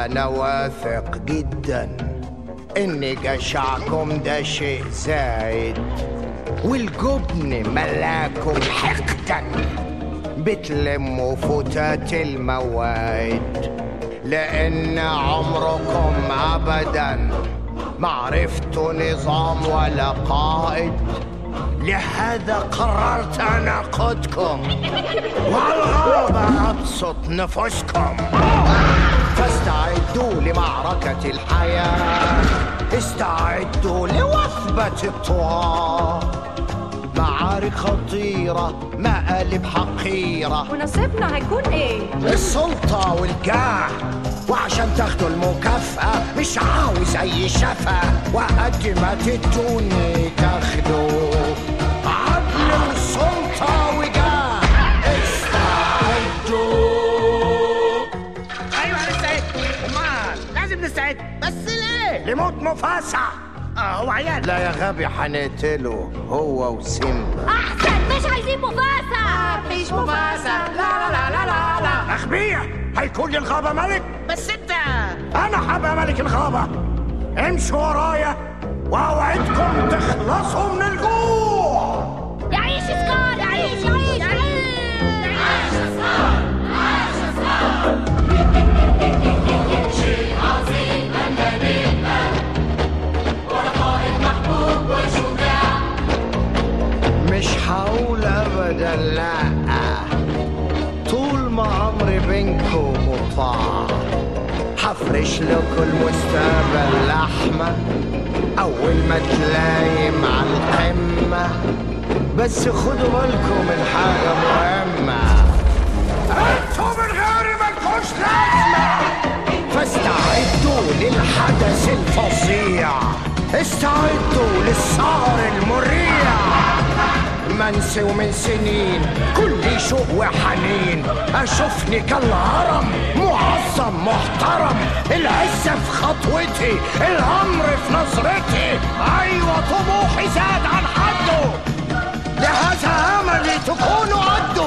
انا واثق جدا ان جشعكم ده شيء زايد والجبن ملاكم حقدا بتلموا فتات المواد لان عمركم ابدا ما عرفتوا نظام ولا قائد لهذا قررت أن أقودكم والغابة أبسط نفوسكم فاستعدوا لمعركة الحياة استعدوا لوثبة الطغاة معارك خطيرة مقالب حقيرة ونصيبنا هيكون ايه؟ السلطة والجاه وعشان تاخدوا المكافأة مش عاوز أي شفا وقد ما تدوني تاخدوا عدل وسلطة وجاه استعدوا ايوه هنستعد امال لازم نستعد بس ليه؟ لموت مفاسع اه هو عيال لا يا غبي هنقتله هو وسيمبا احسن مش عايزين مفاسة مفيش مفاسة لا لا لا لا لا لا أغبياء هيكون للغابة ملك بس انت أنا هبقى ملك الغابة امشوا ورايا وأوعدكم تخلصوا من الجوع يعيش سكار يعيش يعيش يعيش مش هقول ابدا لا طول ما عمري بينكم مطاع هفرش لكم المستقبل لحمة أول ما تلايم على القمة بس خدوا بالكم من حاجة مهمة انتوا من غيري مالكوش لازمة فاستعدوا للحدث الفظيع استعدوا للسهر المريع منسي ومن سنين كل شوق وحنين اشوفني كالهرم معظم محترم العزة في خطوتي الامر في نظرتي ايوه طموحي زاد عن حده لهذا املي تكونوا قده